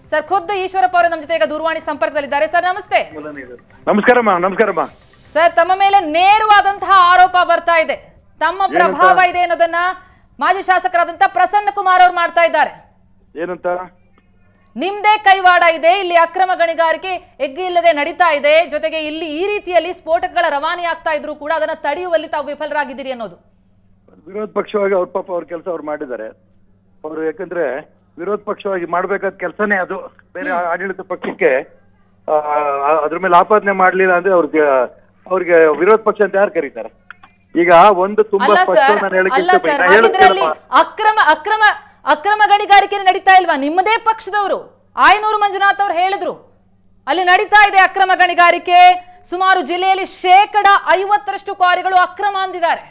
Sir ಖುದ್ದು ಈಶ್ವರಪ್ಪ ಅವರು ನಮ್ಮ ಜೊತೆ ಈಗ ದೂರವಾಣಿ ಸಂಪರ್ಕದಲ್ಲಿದ್ದಾರೆ ಸರ್ ನಮಸ್ತೆ ನಮಸ್ಕಾರಮ್ಮ ನಮಸ್ಕಾರಮ್ಮ ಸರ್ ತಮ್ಮ ಮೇಲೆ ನೇರವಾದಂತಹ ಆರೋಪ ಬರ್ತಾ ಇದೆ ತಮ್ಮ ಪ್ರಭಾವ ಇದೆ ಅನ್ನೋದನ್ನ ಮಾಜಿ ಶಾಸಕರಾದಂತಹ ಪ್ರಸನ್ನ ಕುಮಾರ್ ಅವರು ಮಾಡ್ತಾ ಇದ್ದಾರೆ ಏನಂತ ನಿಮ್ದೇ ಕೈವಾಡ ಇದೆ ಇಲ್ಲಿ ಅಕ್ರಮ ಗಣಿಗಾರಿಕೆ ಎಗ್ಗಿ ಇಲ್ಲದೆ ನಡೀತಾ ಇದೆ ಜೊತೆಗೆ ಇಲ್ಲಿ ಈ ರೀತಿಯಲ್ಲಿ ಸ್ಫೋಟಕಗಳ ರವಾನೆ ಆಗ್ತಾ ಇದ್ರು ಕೂಡ ಅದನ್ನ ತಡೆಯುವಲ್ಲಿ ತಾವು ವಿಫಲರಾಗಿದ್ದೀರಿ ಅನ್ನೋದು ವಿರೋಧ ಪಕ್ಷವಾಗಿ ಅವ್ರ ಪಾಪ ಅವ್ರ ಕೆಲಸ ಅವ್ರು ಮಾಡಿದ್ದಾರೆ ಅವರು ಯಾಕಂದ್ರೆ ವಿರೋಧ ಪಕ್ಷವಾಗಿ ಮಾಡ್ಬೇಕಾದ ಕೆಲಸನೇ ಅದು ಬೇರೆ ಆಡಳಿತ ಪಕ್ಷಕ್ಕೆ ಆ, ಅದ್ರ ಮೇಲೆ ಆಪಾದನೆ ಮಾಡ್ಲಿಲ್ಲ ಅಂದ್ರೆ ಅವ್ರಿಗೆ ಅವ್ರಿಗೆ ವಿರೋಧ ಪಕ್ಷ ಅಂತ ಯಾರು ಕರೀತಾರೆ ಈಗ ಒಂದು ತುಂಬಾ ಅಲ್ಲ ಸ್ಪಷ್ಟ ಸರ್ ನಾನು ಹೇಳಕ್ಕೆ ಅಲ್ಲ ಇಷ್ಟಪಡ್ತೀನಿ. ಸರ್ ನಾನು ಹೇಳೋದು ಹಾಗಿದ್ರಲ್ಲಿ ಕೇಳಪ್ಪ. ಅಕ್ರಮ ಅಕ್ರಮ ಅಕ್ರಮ ಗಣಿಗಾರಿಕೆ ನಡೀತಾ ಇಲ್ವಾ ನಿಮ್ಮದೇ ಪಕ್ಷದವರು ಆಯನೂರು ಮಂಜುನಾಥ್ ಅವ್ರು ಹೇಳಿದ್ರು ಅಲ್ಲಿ ನಡೀತಾ ಇದೆ ಅಕ್ರಮ ಗಣಿಗಾರಿಕೆ ಸುಮಾರು ಜಿಲ್ಲೆಯಲ್ಲಿ ಶೇಕಡ ಐವತ್ತರಷ್ಟು ಕ್ವಾರಿಗಳು ಅಕ್ರಮ ಅಂದಿದ್ದಾರೆ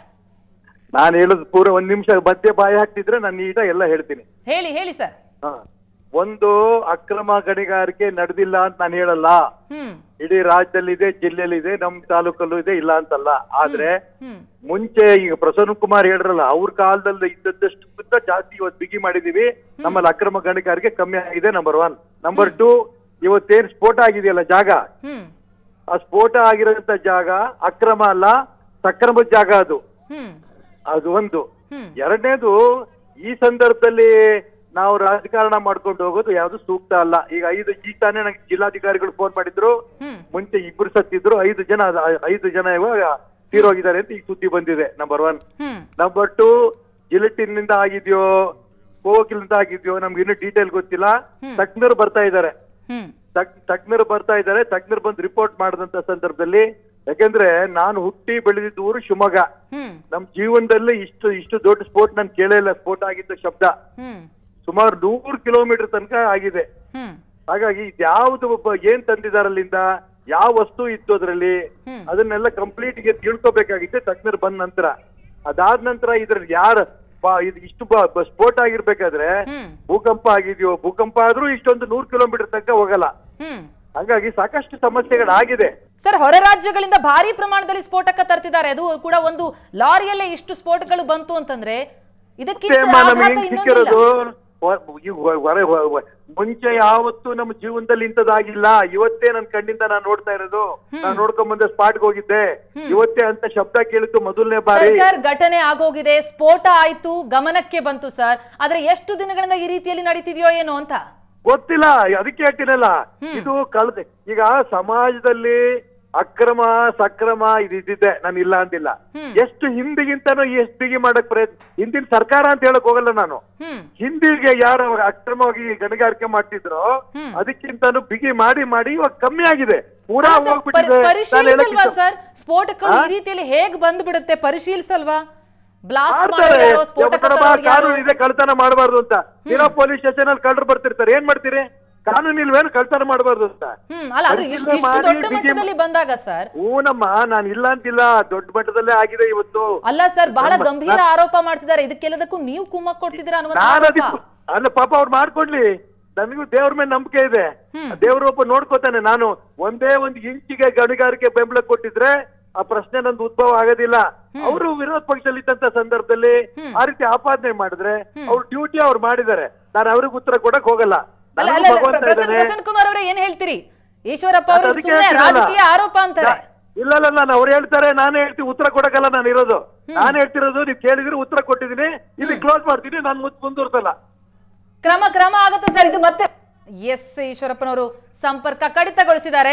ನಾನು ಹೇಳೋದು ಪೂರ ಒಂದ್ ನಿಮಿಷ ಮಧ್ಯೆ ಬಾಯಿ ಹಾಕ್ತಿದ್ರೆ ನಾನು ನೀಟಾಗಿ ಎಲ್ಲ ಹೇಳ್ತೀನಿ ಹೇಳಿ ಹೇಳಿ ಸರ್ ಹಾ. ಒಂದು ಅಕ್ರಮ ಗಣಿಗಾರಿಕೆ ನಡೆದಿಲ್ಲ ಅಂತ ನಾನು ಹೇಳಲ್ಲ ಹ್ಮ್ ಇಡೀ ರಾಜ್ಯದಲ್ಲಿದೆ ಜಿಲ್ಲೆಯಲ್ಲಿದೆ ನಮ್ ತಾಲೂಕಲ್ಲೂ ಇದೆ ಇಲ್ಲ ಅಂತಲ್ಲ ಆದ್ರೆ ಹ್ಮ್ ಮುಂಚೆ ಈಗ ಪ್ರಸನ್ನ ಕುಮಾರ್ ಹೇಳ್ರಲ್ಲ ಅವ್ರ ಕಾಲದಲ್ಲಿ ಇದ್ದದ್ದಷ್ಟು ಜಾಸ್ತಿ ಇವತ್ತು ಬಿಗಿ ಮಾಡಿದೀವಿ ನಮ್ಮಲ್ಲಿ ಅಕ್ರಮ ಗಣಿಗಾರಿಕೆ ಕಮ್ಮಿ ಆಗಿದೆ ನಂಬರ್ ಒನ್ ನಂಬರ್ ಟು ಇವತ್ತೇನ್ ಸ್ಫೋಟ ಆಗಿದೆಯಲ್ಲ ಜಾಗ ಹ್ಮ್ ಆ ಸ್ಫೋಟ ಆಗಿರೋಂತ ಜಾಗ ಅಕ್ರಮ ಅಲ್ಲ ಸಕ್ರಮದ ಜಾಗ ಅದು ಹ್ಮ್ ಅದು ಒಂದು ಹ್ಮ್ ಎರಡನೇದು ಈ ಸಂದರ್ಭದಲ್ಲಿ ನಾವು ರಾಜಕಾರಣ ಮಾಡ್ಕೊಂಡು ಹೋಗೋದು ಯಾವ್ದು ಸೂಕ್ತ ಅಲ್ಲ ಈಗ ಐದು ಈಗ ತಾನೇ ನಂಗೆ ಜಿಲ್ಲಾಧಿಕಾರಿಗಳು ಫೋನ್ ಮಾಡಿದ್ರು ಹ್ಮ್ ಮುಂಚೆ ಇಬ್ರು ಸತ್ತಿದ್ರು ಐದು ಜನ ಅದ- ಐದು ಜನ ಇವಾಗ ತೀರೋಗಿದ್ದಾರೆ ಅಂತ ಈಗ ಸುದ್ದಿ ಬಂದಿದೆ number one hmm number two gelatin ಆಗಿದ್ಯೋ ಕೋಕಿಲಿಂದ ಆಗಿದ್ಯೋ ನಮ್ಗೆ ಇನ್ನೂ ಡೀಟೇಲ್ ಗೊತ್ತಿಲ್ಲ ತಜ್ಞರು ಬರ್ತಾ ಇದ್ದಾರೆ ಹ್ಮ್ ತಗ್- ತಜ್ಞರು ಬರ್ತಾ ಇದ್ದಾರೆ ತಜ್ಞರು ಬಂದು ರಿಪೋರ್ಟ್ ಮಾಡಿದಂತ ಸಂದರ್ಭದಲ್ಲಿ ಯಾಕೆಂದ್ರೆ ನಾನು ಹುಟ್ಟಿ ಬೆಳೆದಿದ್ದು ಊರು ಶಿವಮೊಗ್ಗ ಹ್ಮ್ ನಮ್ ಜೀವನದಲ್ಲಿ ಇಷ್ಟು ಇಷ್ಟು ದೊಡ್ಡ ಸ್ಫೋಟ್ ನಾನು ಕೇಳೇ ಇಲ್ಲ ಸ್ಫೋಟ ಆಗಿದ್ದ ಶಬ್ದ ಹ್ಮ್ ಸುಮಾರು ನೂರು ಕಿಲೋಮೀಟರ್ ತನಕ ಆಗಿದೆ ಹ್ಮ್ ಹಾಗಾಗಿ ಯಾವ್ದು ಒಬ್ಬ ಏನ್ ತಂದಿದಾರಲ್ಲಿಂದ ಯಾವ ವಸ್ತು ಇತ್ತು ಅದರಲ್ಲಿ ಹ್ಮ್. ಅದನ್ನೆಲ್ಲ ಕಂಪ್ಲೀಟ್ ಗೆ ತಿಳ್ಕೊಬೇಕಾಗಿತ್ತೆ ತಜ್ಞರು ಬಂದ ನಂತರ ಅದಾದ ನಂತರ ಇದ್ರಲ್ಲಿ ಯಾರ ಬಾ- ಇದು ಇಷ್ಟು ಬ- ಬ- ಸ್ಫೋಟ ಆಗಿರ್ಬೇಕಾದ್ರೆ ಹ್ಮ್ ಭೂಕಂಪ ಆಗಿದೆಯೋ ಭೂಕಂಪ ಆದ್ರೂ ಇಷ್ಟೊಂದು ನೂರು ಕಿಲೋಮೀಟರ್ ತನಕ ಹೋಗಲ್ಲ ಹ್ಮ್ ಹಾಗಾಗಿ ಸಾಕಷ್ಟು ಸಮಸ್ಯೆಗಳಾಗಿದೆ ಸರ್ ಹೊರ ರಾಜ್ಯಗಳಿಂದ ಭಾರಿ ಪ್ರಮಾಣದಲ್ಲಿ ಸ್ಫೋಟಕ ತರ್ತಿದ್ದಾರೆ ಅದು ಕೂಡ ಒಂದು ಲಾರಿಯಲ್ಲೇ ಇಷ್ಟು ಸ್ಫೋಟಗಳು ಬಂತು ಅಂತಂದ್ರೆ ಇದಕ್ಕಿಂತ ಅಷ್ಟೇ ಅಮ್ಮ ನಮ್ಗೆ ಆಘಾತ ಹೆಂಗ್ ಇನ್ನೊಂದಿಲ್ಲ ಸಿಕ್ಕಿರೋದು ಹೊ- ಈ ಹೊ- ಹೊರ- ಹೊ- ಹೊ- ಮುಂಚೆ ಯಾವತ್ತೂ ನಮ್ಮ ಜೀವನದಲ್ಲಿ ಇಂಥದ್ದಾಗಿಲ್ಲ ಇವತ್ತೇ ನನ್ ಕಣ್ಣಿಂದ ನಾನು ನೋಡ್ತಾ ಇರೋದು ನಾನು ನೋಡ್ಕೊಂಡ್ ಬಂದೆ ಸ್ಪಾಟ್ಗೆ ಹೋಗಿದ್ದೆ ಇವತ್ತೇ ಅಂತ ಶಬ್ದ ಕೇಳಿದ್ದು ಮೊದಲನೇ ಬಾರಿ ಸರ್ ಸರ್ ಘಟನೆ ಆಗೋಗಿದೆ ಸ್ಫೋಟ ಆಯ್ತು ಗಮನಕ್ಕೆ ಬಂತು ಸರ್ ಆದ್ರೆ ಎಷ್ಟು ದಿನಗಳಿಂದ ಈ ರೀತಿಯಲ್ಲಿ ನಡೀತಿದ್ಯೋ ಏನೋ ಅಂತ ಗೊತ್ತಿಲ್ಲ ಅದಕ್ಕೆ ಹೇಳ್ತೀನಲ್ಲ ಇದು ಕಳ್ದ ಈಗ ಸಮಾಜದಲ್ಲಿ ಅಕ್ರಮ ಸಕ್ರಮ ಇದು ಇದ್ದಿದ್ದೆ ನಾನು ಇಲ್ಲ ಅಂತಿಲ್ಲ ಎಷ್ಟು ಹಿಂದಿಗಿಂತನೂ ಎಷ್ಟು ಬಿಗಿ ಮಾಡಕ್ ಪ್ರಯತ್ನ ಹಿಂದಿನ ಸರ್ಕಾರ ಅಂತ ಹೇಳಕ್ ಹೋಗಲ್ಲ ನಾನು ಹ್ಮ್ ಹಿಂದಿಗೆ ಯಾರು ಅವಾಗ ಅಕ್ರಮವಾಗಿ ಗಣಿಗಾರಿಕೆ ಮಾಡ್ತಿದ್ರೋ ಅದಕ್ಕಿಂತಾನು ಬಿಗಿ ಮಾಡಿ ಮಾಡಿ ಇವಾಗ ಕಮ್ಮಿ ಆಗಿದೆ ಪೂರಾ ಅಲ್ಲ ಸರ್, ಪರಿ- ಹೋಗ್ಬಿಟ್ಟಿದೆ ನಾನು ಹೇಳಕ್ ಪರಿಶೀಲಿಸಲ್ವಾ ಇಷ್ಟ- ಸರ್ ಸ್ಫೋಟಕಗಳು ಈ ರೀತಿಯಲ್ಲಿ ಹೇಗ್ ಬಂದ್ಬಿಡುತ್ತೆ ಪರಿಶೀಲಿಸಲ್ವಾ ಬ್ಲಾಸ್ಟ್ ಮಾಡ್ತಾರೆ ಮಾಡೋರು ಯಾರೋ ಸ್ಫೋಟಕ ಯಾವತ್ತೊಬ್ಬ ತರೋರು ಯಾರೋ? ಕಾನೂನು ಇದೆ ಕಳ್ತನ ಮಾಡಬಾರ್ದು ಅಂತ ಇರೋ ಪೊಲೀಸ್ ಸ್ಟೇಷನ್ ಅಲ್ಲಿ ಕಳ್ಳರು ಬರ್ತಿರ್ತಾರೆ ಏನ್ ಮಾಡ್ತೀರಿ ಕಾನೂನು ಇಲ್ವೇನು ಕಳ್ತನ ಮಾಡಬಾರ್ದು ಅಂತ ಹ್ಮ್ ಅಲ್ಲ ಅದು ಇಷ್ಟು ಪರಿಶೀಲನೆ ಇಷ್ಟು ಮಾಡಿ ದೊಡ್ಡ ಬಿಗಿ ಮಟ್ಟದಲ್ಲಿ ಬಂದಾಗ ಸರ್ ಹೂನಮ್ಮ ನಾನು ಇಲ್ಲ ಅಂತಿಲ್ಲ ದೊಡ್ಡ ಮಟ್ಟದಲ್ಲೇ ಆಗಿದೆ ಇವತ್ತು ಅಲ್ಲ ಸರ್ ಬಹಳ ಗಂಭೀರ ಆರೋಪ ಮಾಡ್ತಿದ್ದಾರೆ ಇದಕ್ಕೆಲ್ಲದಕ್ಕೂ ನೀವು ಕುಮ್ಮಕ್ ಕೊಡ್ತಿದ್ದೀರಾ ಅನ್ನುವಂತ ನಾನು ಆರೋಪ ಅದಕ್ಕೆ ಅಲ್ಲ ಪಾಪ ಅವ್ರು ಮಾಡ್ಕೊಡ್ಲಿ ನನಗೂ ದೇವ್ರ ಮೇಲೆ ನಂಬಿಕೆ ಇದೆ ದೇವ್ರ ಒಬ್ಬ ನೋಡ್ಕೋತಾನೆ ನಾನು ಒಂದೇ ಒಂದು ಇಂಚಿಗೆ ಗಣಿಗಾರಿಕೆ ಬೆಂಬಲ ಕೊಟ್ಟಿದ್ರೆ ಆ ಪ್ರಶ್ನೆ ನಂದು ಉದ್ಭವ ಆಗೋದಿಲ್ಲ ಅವರು ವಿರೋಧ ಪಕ್ಷದಲ್ಲಿ ಇದ್ದಂತ ಸಂದರ್ಭದಲ್ಲಿ ಆ ರೀತಿ ಆಪಾದನೆ ಮಾಡಿದ್ರೆ ಅವ್ರ ಡ್ಯೂಟಿ ಅವ್ರು ಮಾಡಿದ್ದಾರೆ ನಾನು ಅವ್ರಿಗೆ ಉತ್ತರ ಕೊಡಕ್ ಹೋಗಲ್ಲ ಅಲ್ಲ ನನಗೂ ಅಲ್ಲ ಭಗವಂತ ಪ್ರಸನ್ನ ಇದ್ದಾನೆ. ಪ್ರಸನ್ನ ಕುಮಾರ್ ಅವರೇ ಏನ್ ಹೇಳ್ತೀರಿ ಈಶ್ವರಪ್ಪ ಅದು ಅವರು ಅದಕ್ಕೆ ಸುಮ್ಮನೆ ಹೇಳ್ತೀನಲ್ಲ. ರಾಜಕೀಯ ಆರೋಪ ಅಂತಾರೆ ಇಲ್ಲ ಇಲ್ಲ ನಾನು ಅವ್ರು ಹೇಳ್ತಾರೆ ನಾನೇ ಹೇಳ್ತೀನಿ ಉತ್ತರ ಕೊಡಕ್ಕಲ್ಲ ನಾನು ಇರೋದು ನಾನು ಹೇಳ್ತಿರೋದು ನೀವು ಕೇಳಿದ್ರೆ ಉತ್ತರ ಕೊಟ್ಟಿದ್ದೀನಿ ಇಲ್ಲಿ ಕ್ಲೋಸ್ ಮಾಡ್ತೀನಿ ನಾನು ಮುತ್ ಮುಂದುವರ್ಸಲ್ಲ ಕ್ರಮ ಕ್ರಮ ಆಗುತ್ತೆ ಸರ್ ಇದು ಮತ್ತೆ ಎಸ್ ಈಶ್ವರಪ್ಪನವರು ಸಂಪರ್ಕ ಕಡಿತಗೊಳಿಸಿದ್ದಾರೆ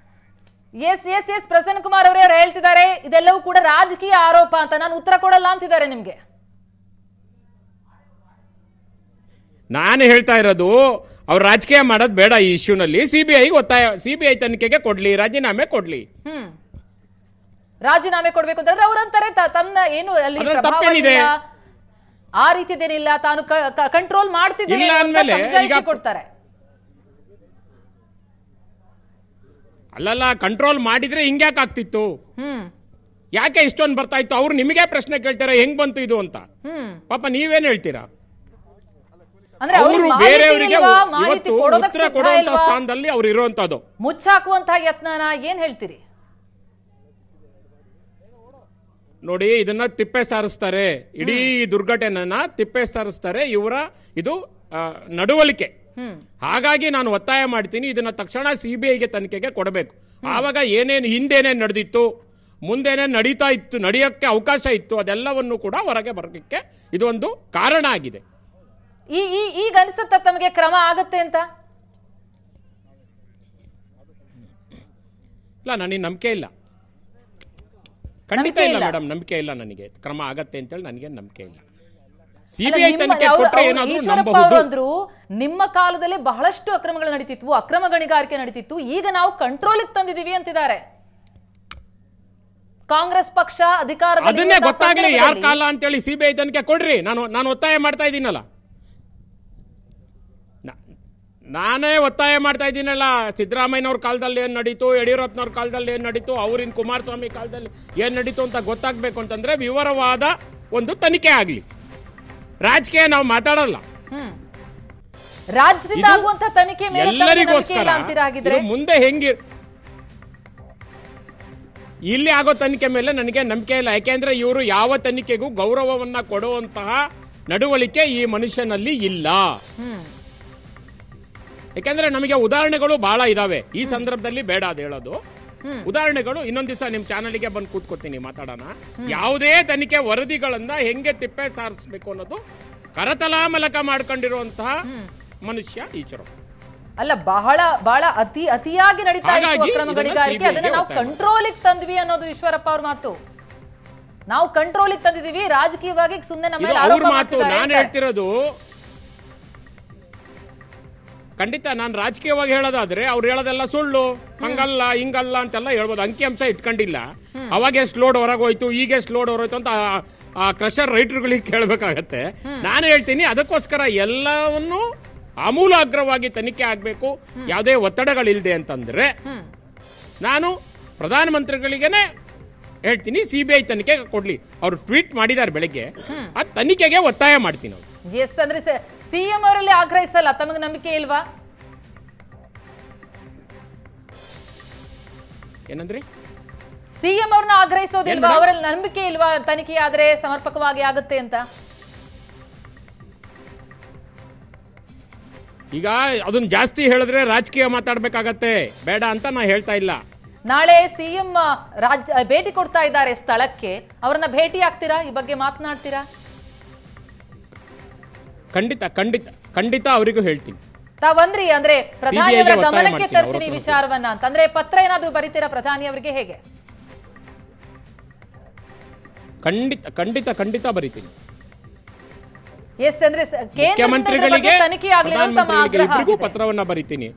S S S Prasanna Kumar ಅವರೇ ಅವ್ರು ಹೇಳ್ತಿದ್ದಾರೆ ಇದೆಲ್ಲವೂ ಕೂಡ ರಾಜಕೀಯ ಆರೋಪ ಅಂತ ನಾನು ಉತ್ತರ ಕೊಡಲ್ಲ ಅಂತಿದ್ದಾರೆ ನಿಮ್ಗೆ ನಾನು ಹೇಳ್ತಾ ಇರೋದು ಅವ್ರು ರಾಜಕೀಯ ಮಾಡೋದು ಬೇಡ ಈ ಇಶ್ಯೂನಲ್ಲಿ ಸಿಬಿಐ ಒತ್ತಾಯ ಸಿಬಿಐ ತನಿಖೆಗೆ ಕೊಡ್ಲಿ ರಾಜೀನಾಮೆ ಕೊಡ್ಲಿ ಹ್ಮ್ ರಾಜೀನಾಮೆ ಕೊಡ್ಬೇಕು ಅಂತಂದ್ರೆ ಅವ್ರಂತಾರೆ ತ- ತಮ್ಮ ಏನು ಅಲ್ಲಿ ಅದ್ರಲ್ಲಿ ಪ್ರಭಾವ ತಪ್ಪೇನಿದೆ? ಇಲ್ಲ ಆ ರೀತಿದೇನಿಲ್ಲ ತಾನು ಕಂಟ್ರೋಲ್ ಮಾಡ್ತಿದ್ದೇನೆ ಇಲ್ಲ ಅಂತ ಅಂದ್ಮೇಲೆ ಸಮಜಾಯಿಷಿ ಈಗ- ಕೊಡ್ತಾರೆ ಅಲ್ಲಲ್ಲ ಕಂಟ್ರೋಲ್ ಮಾಡಿದ್ರೆ ಹಿಂಗ್ಯಾಕೆ ಆಗ್ತಿತ್ತು ಹ್ಮ್ ಯಾಕೆ ಇಷ್ಟೊಂದು ಬರ್ತಾ ಇತ್ತು ಅವ್ರು ನಿಮಗೆ ಪ್ರಶ್ನೆ ಕೇಳ್ತಾರೆ ಹೆಂಗ್ ಬಂತು ಇದು ಅಂತ ಹ್ಮ್ ಪಾಪ ನೀವೇನ್ ಹೇಳ್ತೀರಾ ಅಂದ್ರೆ ಅವ್ರಿಗೆ ಅವರು ಮಾಹಿತಿ ಬೇರೆಯವರಿಗೆ ಇಲ್ವಾ? ಮಾಹಿತಿ ಇವತ್ತು ಕೊಡೋದಕ್ಕೆ ಉತ್ತರ ಸಿದ್ಧ ಕೊಡುವಂತ ಇಲ್ವಾ? ಸ್ಥಾನದಲ್ಲಿ ಅವ್ರು ಇರುವಂತದ್ದು ಮುಚ್ಚಾಕುವಂತಹ ಯತ್ನನ ಏನ್ ಹೇಳ್ತೀರಿ ನೋಡಿ ಇದನ್ನ ತಿಪ್ಪೆ ಸಾರಿಸ್ತಾರೆ ಇಡೀ ದುರ್ಘಟನೆನ ತಿಪ್ಪೆ ಸಾರಿಸ್ತಾರೆ ಇವರ ಇದು ಆ, ನಡವಳಿಕೆ ಹಾಗಾಗಿ ನಾನು ಒತ್ತಾಯ ಮಾಡ್ತೀನಿ ಇದನ್ನ ತಕ್ಷಣ ಸಿಬಿಐಗೆ ತನಿಖೆಗೆ ಕೊಡಬೇಕು ಆವಾಗ ಏನೇನು ಹಿಂದೇನೇನು ನಡೆದಿತ್ತು ಮುಂದೇನೇನು ನಡೀತಾ ಇತ್ತು ನಡೆಯೋಕ್ಕೆ ಅವಕಾಶ ಇತ್ತು ಅದೆಲ್ಲವನ್ನು ಕೂಡ ಹೊರಗೆ ಬರೋದಕ್ಕೆ ಇದೊಂದು ಕಾರಣ ಆಗಿದೆ ಈ ಈ ಈಗ ಅನ್ಸುತ್ತ ತಮಗೆ ಕ್ರಮ ಆಗತ್ತೆ ಅಂತ ಇಲ್ಲ ನನಗೆ ನಂಬಿಕೆ ಇಲ್ಲ ಖಂಡಿತ ನಂಬಿಕೆ ಇಲ್ಲ ಇಲ್ಲ. ಮೇಡಮ್ ನಂಬಿಕೆ ಇಲ್ಲ ನನಗೆ ಕ್ರಮ ಆಗತ್ತೆ ಅಂತೇಳಿ ನನಗೆ ನಂಬಿಕೆ ಇಲ್ಲ ಅಲ್ಲ, ಸಿಬಿಐ ನಿಮ್ಮ- ತನಿಖೆ ಅವ್ರು- ಕೊಟ್ರೆ ಅವ್ರು ಏನಾದ್ರೂ ಈಶ್ವರಪ್ಪ ನಂಬಬಹುದು ಅವರು ಅಂದ್ರು ನಿಮ್ಮ ಕಾಲದಲ್ಲಿ ಬಹಳಷ್ಟು ಅಕ್ರಮಗಳು ನಡೀತಿದ್ವು ಅಕ್ರಮ ಗಣಿಗಾರಿಕೆ ನಡೀತಿತ್ತು ಈಗ ನಾವು ಕಂಟ್ರೋಲಿಗೆ ತಂದಿದೀವಿ ಅಂತಿದ್ದಾರೆ ಕಾಂಗ್ರೆಸ್ ಪಕ್ಷ ಅಧಿಕಾರದಲ್ಲಿ ಅದನ್ನೇ ಇರುವಂತಹ ಗೊತ್ತಾಗ್ಲಿ ಯಾರ ಸಂದರ್ಭದಲ್ಲಿ- ಕಾಲ ಅಂತೇಳಿ ಸಿಬಿಐ ತನಿಖೆ ಕೊಡ್ರಿ ನಾನು ನಾನು ಒತ್ತಾಯ ಮಾಡ್ತಾ ಇದ್ದೀನಲ್ಲ ನಾ- ನಾನೇ ಒತ್ತಾಯ ಮಾಡ್ತಾ ಇದ್ದೀನಲ್ಲ ಸಿದ್ದರಾಮಯ್ಯನವ್ರ ಕಾಲದಲ್ಲಿ ಏನ್ ನಡೀತು ಯಡಿಯೂರಪ್ಪನವ್ರ ಕಾಲದಲ್ಲಿ ಏನ್ ನಡೀತು ಅವ್ರಿನ ಕುಮಾರಸ್ವಾಮಿ ಕಾಲದಲ್ಲಿ ಏನ್ ನಡೀತು ಅಂತ ಗೊತ್ತಾಗ್ಬೇಕು ಅಂತಂದ್ರೆ ವಿವರವಾದ ಒಂದು ತನಿಖೆ ಆಗ್ಲಿ ರಾಜಕೀಯ ನಾವು ಮಾತಾಡಲ್ಲ ಹ್ಮ್ ರಾಜ್ಯದಿಂದ ಇದು ಆಗುವಂತ ತನಿಖೆ ಮೇಲೆ ತಮಗೆ ನಂಬಿಕೆ ಎಲ್ಲರಿಗೋಸ್ಕರ ಇಲ್ಲ ಅಂತೀರಾ ಹಾಗಿದ್ರೆ ಇದು ಮುಂದೆ ಹೆಂಗಿ ಇಲ್ಲಿ ಆಗೋ ತನಿಖೆ ಮೇಲೆ ನನಗೆ ನಂಬಿಕೆ ಇಲ್ಲ ಯಾಕೆಂದ್ರೆ ಇವರು ಯಾವ ತನಿಖೆಗೂ ಗೌರವವನ್ನ ಕೊಡುವಂತಹ ನಡವಳಿಕೆ ಈ ಮನುಷ್ಯನಲ್ಲಿ ಇಲ್ಲ ಹ್ಮ್ ಯಾಕೆಂದ್ರೆ ನಮಗೆ ಉದಾಹರಣೆಗಳು ಬಹಳ ಇದಾವೆ ಈ ಸಂದರ್ಭದಲ್ಲಿ ಬೇಡ ಅದು ಹೇಳೋದು ಹ್ಮ್. ಉದಾಹರಣೆಗಳು ಇನ್ನೊಂದ್ ದಿವಸ ನಿಮ್ ಚಾನಲ್ಗೆ ಬಂದು ಕೂತ್ಕೋತೀನಿ ಮಾತಾಡೋಣ ಯಾವುದೇ ತನಿಖೆ ವರದಿಗಳನ್ನ ಹೆಂಗೆ ತಿಪ್ಪೆ ಸಾರಿಸಬೇಕು ಅನ್ನೋದು ಕರತಲ ಮಲಕ ಮಾಡ್ಕೊಂಡಿರುವಂತಹ ಮನುಷ್ಯ ಈಚರು ಅಲ್ಲ ಬಹಳ ಬಹಳ ಅತಿ ಅತಿಯಾಗಿ ನಡೀತಾ ಇತ್ತು ಹಾಗಾಗಿ ಅಕ್ರಮ ಇದನ್ನ ಗಣಿಗಾರಿಕೆ CBI ಗೆ ಅದನ್ನ ನಾವು ಒತ್ತಾಯ ಮಾಡಿ. ಕಂಟ್ರೋಲಿಗೆ ತಂದ್ವಿ ಅನ್ನೋದು ಈಶ್ವರಪ್ಪ ಅವ್ರ ಮಾತು ನಾವು ಕಂಟ್ರೋಲಿಗೆ ತಂದಿದೀವಿ ರಾಜಕೀಯವಾಗಿ ಸುಮ್ಮನೆ ನಮ್ಮ ಇದು ಮೇಲೆ ಅವ್ರ ಆರೋಪ ಮಾತು ಮಾಡ್ತಿದ್ದಾರೆ ನಾನು ಅಂತಾರೆ. ಹೇಳ್ತಿರೋದು ಖಂಡಿತ ನಾನು ರಾಜಕೀಯವಾಗಿ ಹೇಳೋದಾದ್ರೆ ಅವ್ರು ಹೇಳೋದೆಲ್ಲ ಸುಳ್ಳು ಹಂಗಲ್ಲ ಹಿಂಗಲ್ಲ ಅಂತೆಲ್ಲ ಹೇಳ್ಬೋದು ಅಂಕಿಅಂಶ ಇಟ್ಕೊಂಡಿಲ್ಲ ಅವಾಗ ಎಷ್ಟು ಲೋಡ್ ಹೊರಗೆ ಹೋಯ್ತು ಈಗ ಎಷ್ಟು ಲೋಡ್ ಹೊರೋಯ್ತು ಅಂತ ಆ- ಆ ಕ್ರಷರ್ ರೈಟರ್ಗಳಿಗೆ ಕೇಳಬೇಕಾಗತ್ತೆ ನಾನು ಹೇಳ್ತೀನಿ ಅದಕ್ಕೋಸ್ಕರ ಎಲ್ಲವನ್ನು ಆಮೂಲಾಗ್ರವಾಗಿ ತನಿಖೆ ಆಗಬೇಕು ಯಾವುದೇ ಒತ್ತಡಗಳಿಲ್ಲದೆ ಅಂತಂದ್ರೆ ಹ್ಮ್ ನಾನು ಪ್ರಧಾನಮಂತ್ರಿಗಳಿಗೇನೆ ಹೇಳ್ತೀನಿ ಸಿ ಬಿ ಐ ತನಿಖೆ ಕೊಡ್ಲಿ ಅವ್ರು ಟ್ವೀಟ್ ಮಾಡಿದ್ದಾರೆ ಬೆಳಗ್ಗೆ ಆ ತನಿಖೆಗೆ ಒತ್ತಾಯ ಮಾಡ್ತೀನಿ ಅವ್ರು ಎಸ್ ಅಂದ್ರೆ ಸಿಎಂ ಅವರಲ್ಲಿ ಆಗ್ರಹಿಸಲ್ಲ ತಮಗೆ ನಂಬಿಕೆ ಇಲ್ವಾ ಏನಂದ್ರಿ ಸಿಎಂ ಅವ್ರನ್ನ ಆಗ್ರಹಿಸೋದಿಲ್ವಾ ಏನ್ ಅವರಲ್ಲಿ ನಂಬಿಕೆ ಇಲ್ವಾ ತನಿಖೆ ಆದ್ರೆ ಸಮರ್ಪಕವಾಗಿ ಆಗುತ್ತೆ ಅಂತ ಈಗ ಅದನ್ನ ಜಾಸ್ತಿ ಹೇಳಿದ್ರೆ ರಾಜಕೀಯ ಮಾತಾಡ್ಬೇಕಾಗತ್ತೆ ಬೇಡ ಅಂತ ನಾ ಹೇಳ್ತಾ ಇಲ್ಲ ನಾಳೆ ಸಿಎಂ ರಾಜ್ ಭೇಟಿ ಕೊಡ್ತಾ ಇದ್ದಾರೆ ಸ್ಥಳಕ್ಕೆ ಅವರನ್ನ ಭೇಟಿ ಆಗ್ತೀರಾ ಈ ಬಗ್ಗೆ ಮಾತನಾಡ್ತೀರಾ ಖಂಡಿತ ಖಂಡಿತ ಖಂಡಿತ ಅವರಿಗೂ ಹೇಳ್ತೀನಿ ತಾವಂದ್ರಿ ಅಂದ್ರೆ ಪ್ರಧಾನಿ CBI ಗೆ ಅವರ ಒತ್ತಾಯ ಗಮನಕ್ಕೆ ಮಾಡ್ತೀನಿ, ತರ್ತೀನಿ ಅವ್ರ ವಿಚಾರವನ್ನ ಅಂತ ಅಂದ್ರೆ ಪತ್ರ ಏನಾದ್ರು ಬರೀತೀರಾ ಪ್ರಧಾನಿ ಅವರಿಗೆ ಹೇಗೆ ಖಂಡಿತ ಖಂಡಿತ ಖಂಡಿತ ಬರೀತೀನಿ ಎಸ್ ಅಂದ್ರೆ ಸ- ಕೇಂದ್ರದಿಂದ ಇದ್ರ ಮುಖ್ಯಮಂತ್ರಿಗಳಿಗೆ ಬಗ್ಗೆ ತನಿಖೆ ಆಗ್ಲಿ ಅಂತ ತಮ್ಮ ಪ್ರಧಾನಮಂತ್ರಿಗಳಿಗೆ ಆಗ್ರಹ ಇಬ್ಬರಿಗೂ ಪತ್ರವನ್ನ ಬರೀತೀನಿ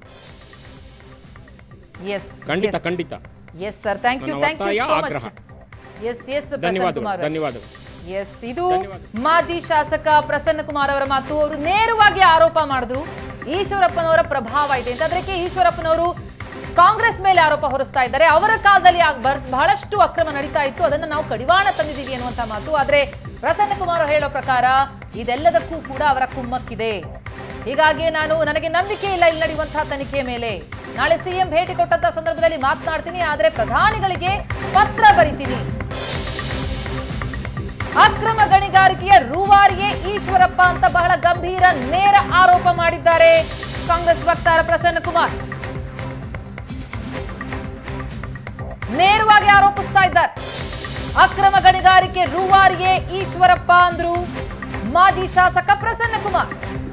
ಎಸ್ ಖಂಡಿತ ಖಂಡಿತ ಎಸ್ ಸರ್ ಥ್ಯಾಂಕ್ ಯು ನನ್ನ ಥ್ಯಾಂಕ್ ಯು ಒತ್ತಾಯ, ಸೋ ಮಚ್ ಆಗ್ರಹ. ಎಸ್ ಎಸ್ ಪ್ರಸನ್ನ ಧನ್ಯವಾದಗಳು ಕುಮಾರ್ ಧನ್ಯವಾದಗಳು ಎಸ್ ಇದು ಧನ್ಯವಾದ. ಮಾಜಿ ಶಾಸಕ ಪ್ರಸನ್ನ ಕುಮಾರ್ ಅವರ ಮಾತು ಅವರು ನೇರವಾಗಿ ಆರೋಪ ಮಾಡಿದ್ರು ಈಶ್ವರಪ್ಪನವರ ಪ್ರಭಾವ ಇದೆ ಅಂತ ಅದಕ್ಕೆ ಈಶ್ವರಪ್ಪನವರು ಕಾಂಗ್ರೆಸ್ ಮೇಲೆ ಆರೋಪ ಹೊರಿಸ್ತಾ ಇದ್ದಾರೆ ಅವರ ಕಾಲದಲ್ಲಿ ಆಗ್- ಬರ್- ಬಹಳಷ್ಟು ಅಕ್ರಮ ನಡೀತಾ ಇತ್ತು ಅದನ್ನ ನಾವು ಕಡಿವಾಣ ತಂದಿದ್ದೀವಿ ಅನ್ನುವಂತ ಮಾತು ಆದ್ರೆ ಪ್ರಸನ್ನ ಕುಮಾರ್ ಹೇಳೋ ಪ್ರಕಾರ ಇದೆಲ್ಲದಕ್ಕೂ ಕೂಡ ಅವರ ಕುಮ್ಮಕ್ಕಿದೆ ಹೀಗಾಗಿ ನಾನು ನನಗೆ ನಂಬಿಕೆ ಇಲ್ಲ ಇಲ್ಲಿ ನಡೆಯುವಂತಹ ತನಿಖೆ ಮೇಲೆ ನಾಳೆ ಸಿಎಂ ಭೇಟಿ ಕೊಟ್ಟಂತ ಸಂದರ್ಭದಲ್ಲಿ ಮಾತನಾಡ್ತೀನಿ ಆದ್ರೆ ಪ್ರಧಾನಿಗಳಿಗೆ ಪತ್ರ ಬರಿತೀನಿ ಅಕ್ರಮ ಗಣಿಗಾರಿಕೆಯ ರೂವಾರಿಯೇ ಈಶ್ವರಪ್ಪ ಅಂತ ಬಹಳ ಗಂಭೀರ ನೇರ ಆರೋಪ ಮಾಡಿದ್ದಾರೆ ಕಾಂಗ್ರೆಸ್ ವಕ್ತಾರ ಪ್ರಸನ್ನ ಕುಮಾರ್ ನೇರವಾಗಿ ಆರೋಪಿಸ್ತಾ ಇದ್ದಾರೆ ಅಕ್ರಮ ಗಣಿಗಾರಿಕೆ ರೂವಾರಿಯೇ ಈಶ್ವರಪ್ಪ ಅಂದ್ರು ಮಾಜಿ ಶಾಸಕ ಪ್ರಸನ್ನ ಕುಮಾರ್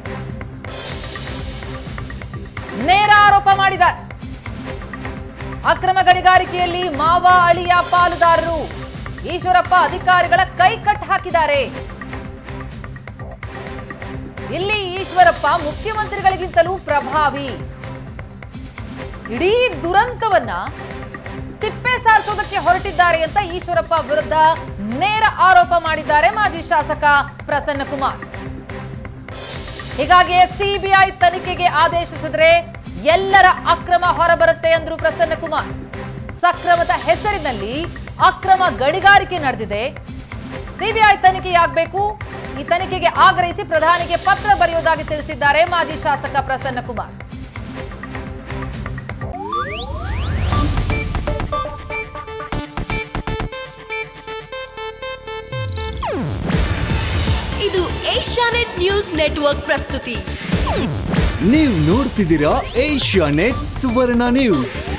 ನೇರ ಆರೋಪ ಮಾಡಿದ್ದಾರೆ ಅಕ್ರಮ ಗಣಿಗಾರಿಕೆಯಲ್ಲಿ ಮಾವ ಅಳಿಯ ಪಾಲುದಾರರು ಈಶ್ವರಪ್ಪ ಅಧಿಕಾರಿಗಳ ಕೈ ಕಟ್ ಹಾಕಿದ್ದಾರೆ ಇಲ್ಲಿ ಈಶ್ವರಪ್ಪ ಮುಖ್ಯಮಂತ್ರಿಗಳಿಗಿಂತಲೂ ಪ್ರಭಾವಿ ಇಡೀ ದುರಂತವನ್ನ ತಿಪ್ಪೆ ಸಾರಿಸೋದಕ್ಕೆ ಹೊರಟಿದ್ದಾರೆ ಅಂತ ಈಶ್ವರಪ್ಪ ವಿರುದ್ಧ ನೇರ ಆರೋಪ ಮಾಡಿದ್ದಾರೆ ಮಾಜಿ ಶಾಸಕ ಪ್ರಸನ್ನ ಕುಮಾರ್ ಹೀಗಾಗಿ ಸಿಬಿಐ ತನಿಖೆಗೆ ಆದೇಶಿಸಿದ್ರೆ ಎಲ್ಲರ ಅಕ್ರಮ ಹೊರಬರುತ್ತೆ ಅಂದ್ರು ಪ್ರಸನ್ನ ಕುಮಾರ್ ಸಕ್ರಮದ ಹೆಸರಿನಲ್ಲಿ ಅಕ್ರಮ ಗಣಿಗಾರಿಕೆ ನಡೆದಿದೆ ಸಿಬಿಐ ತನಿಖೆಯಾಗಬೇಕು ಈ ತನಿಖೆಗೆ ಆಗ್ರಹಿಸಿ ಪ್ರಧಾನಿಗೆ ಪತ್ರ ಬರೆಯುವುದಾಗಿ ತಿಳಿಸಿದ್ದಾರೆ ಮಾಜಿ ಶಾಸಕ ಪ್ರಸನ್ನ ಕುಮಾರ್ ಇದು ಏಷ್ಯಾನೆಟ್ ನ್ಯೂಸ್ ನೆಟ್ವರ್ಕ್ ಪ್ರಸ್ತುತಿ ನೀವು ನೋಡ್ತಿದ್ದೀರಾ ಏಷ್ಯಾ ನೆಟ್ ಸುವರ್ಣ ನ್ಯೂಸ್